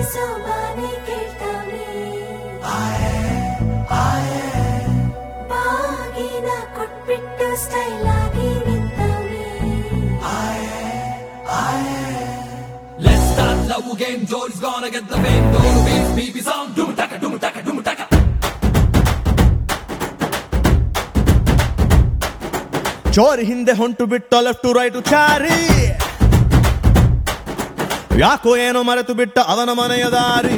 ಸೋಬಾನೆ ಕೇಳ್ತಾನೆ ಬಾಗಿನ ಕೊಟ್ಬಿಟ್ಟು ಸ್ಟೈಲ್ ಆಗಿ ನಿಂತವನೆ Let's start love game. Jody's gonna get the fame. Go to beats, BB sound. Doom taka, doom taka, doom taka. ಚೋರಿ ಹಿಂದೆ ಹೊಂಟು ಬಿಟ್ಟ ಲೆಫ್ಟ್ ಟು ರೈಟ್ ಚಾರಿ ಯಾಕೋ ಏನೋ ಮರೆತು ಬಿಟ್ಟ ಅವನ ಮನೆಯ ದಾರಿ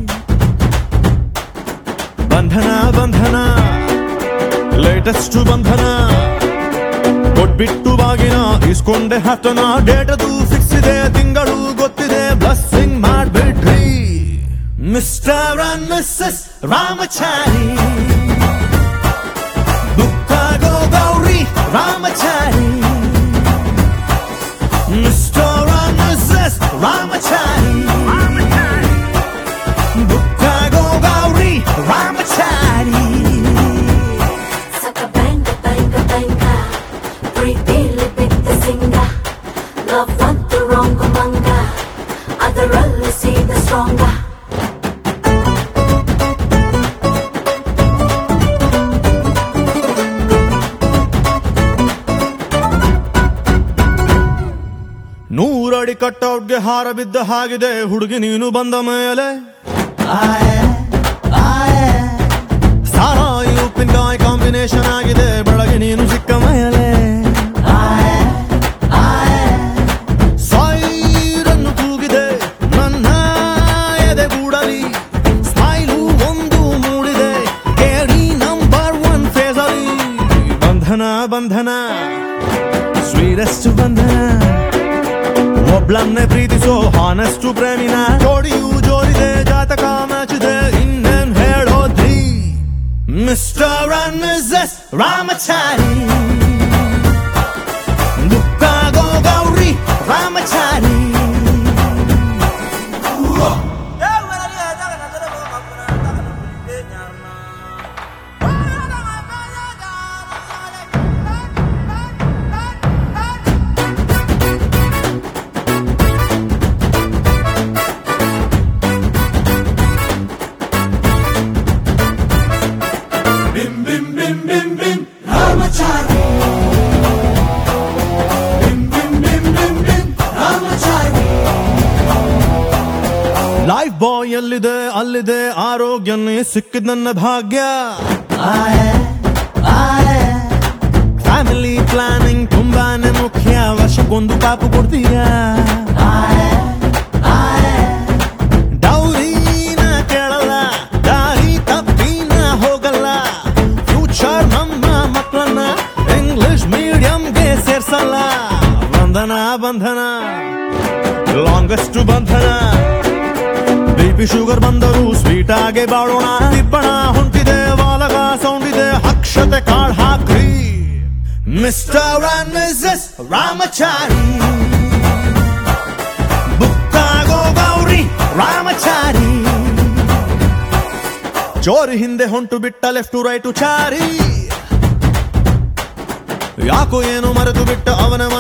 ಬಂಧನ ಬಂಧನ ಲೇಟೆಸ್ಟ್ ಬಂಧನ ಕೊಟ್ಬಿಟ್ಟು ಬಾಗಿನ ಇಸ್ಕೊಂಡೆ ಹತ್ತನ ಡೇಟದು ಫಿಕ್ಸ್ ಇದೆ ತಿಂಗಳು ಗೊತ್ತಿದೆ ಬ್ಲಸ್ಸಿಂಗ್ ಮಾಡ್ಬಿಡ್ರಿ ಮಿಸ್ಟರ್ ಅಂಡ್ ಮಿಸ್ಸಸ್ ರಾಮಚಾರಿ ದುಃಖಗೋ Gauri Ramachari mister and missus Ramachari ದುಃಖಗೋ Gauri Ramachari Saka banga banga banga ಪ್ರೀತಿಲಿ ಬಿದ್ದ ಸಿಂಗ ಲವ್ ಅಂತ ರಾಂಗ್ ಮಂಗ ಅದರಲ್ಲಿ ಸೀದ ಸ್ಟ್ರಾಂಗ ನೂರಡಿ ಕಟ್ಔಟ್ಗೆ ಹಾರ ಬಿದ್ದ ಹಾಗಿದೆ ಹುಡುಗಿ ನೀನು ಬಂದ ಮೇಲೆ ಸಾರಾಯಿ ಉಪ್ಪಿನಕಾಯಿ ಕಾಂಬಿನೇಷನ್ ಆಗಿದೆ ಬೆಳಗ್ಗೆ ನೀನು ಸಿಕ್ಕ ಮೇಲೆ ಸೈರನ್ನು ಕೂಗಿದೆ ನನ್ನ ಎದೆಗೂಡಲಿ ಸ್ಮೈಲು ಒಂದು ಮೂಡಿದೆ ಕೇಳಿ ನಂಬರ್ ಒನ್ ಫೇಸಲಿ ಬಂಧನ ಬಂಧನ ಸ್ವೀರೆಸ್ಟ್ ಬಂಧನ ಒಬ್ಳನ್ನೇ ಪ್ರೀತಿಸೋ ಹಾನೆಸ್ಟ್ ಪ್ರೇಮಿನ ಜೋಡಿಯು ಜೋರಿದೆ ಜಾತಕ ಮ್ಯಾಚಿದೆ ಇನ್ನೇನ್ ಹೇಳೋದ್ರಿ ಮಿಸ್ಟರ್ ಅಂಡ್ ಮಿಸಸ್ ರಾಮಚಾರಿ ದುಃಖಗೋ Gauri Ramachari Bim bim bim bim bim. Ramachari. Bim bim bim bim bim. Ramachari. Lifebuoy ಎಲ್ಲಿದೆ ಅಲ್ಲಿದೆ ಆರೋಗ್ಯನೇ ಸಿಕ್ಕಿದ ನನ್ನ ಭಾಗ್ಯ ಫ್ಯಾಮಿಲಿ ಪ್ಲಾನಿಂಗ್ ತುಂಬಾನೇ ಮುಖ್ಯ ವರ್ಷಕ್ಕೊಂದು ಪಾಪು ಕೊಡ್ತೀಯ ಡೌರಿನ ಕೇಳಲ್ಲ ದಾರಿ ತಪ್ಪಿನ ಹೋಗಲ್ಲ ಫ್ಯೂಚರ್ ನಮ್ಮ ಮಕ್ಕಳನ್ನ ಇಂಗ್ಲಿಷ್ ಮೀಡಿಯಂಗೆ ಸೇರ್ಸಲ್ಲ ಬಂಧನ ಬಂಧನ ಲಾಂಗೆಸ್ಟ್ ಬಂಧನ ಬಿಪಿ ಶುಗರ್ ಬಂದರೂ ಸ್ವೀಟ್ ಆಗಿ ಬಾಳೋಣ ತಿಪ್ಪಣ ಹೊಂಟಿದೆ ವಾಲಗ ಸೌಂಡ್ ಇದೆ ಅಕ್ಷತೆ ಕಾಳ್ ಹಾಕ್ರಿ ಮಿಸ್ಟರ್ ಅಂಡ್ ಮಿಸಸ್ ರಾಮಚಾರಿ ಬುಕ್ಕಾಗೋ ಗೌರಿ ರಾಮಚಾರಿ ಚೋರಿ ಹಿಂದೆ ಹೊಂಟು ಬಿಟ್ಟ ಲೆಫ್ಟ್ ರೈಟ್ ಚಾರಿ ಯಾಕೋ ಏನು ಮರೆತು ಬಿಟ್ಟ ಅವನ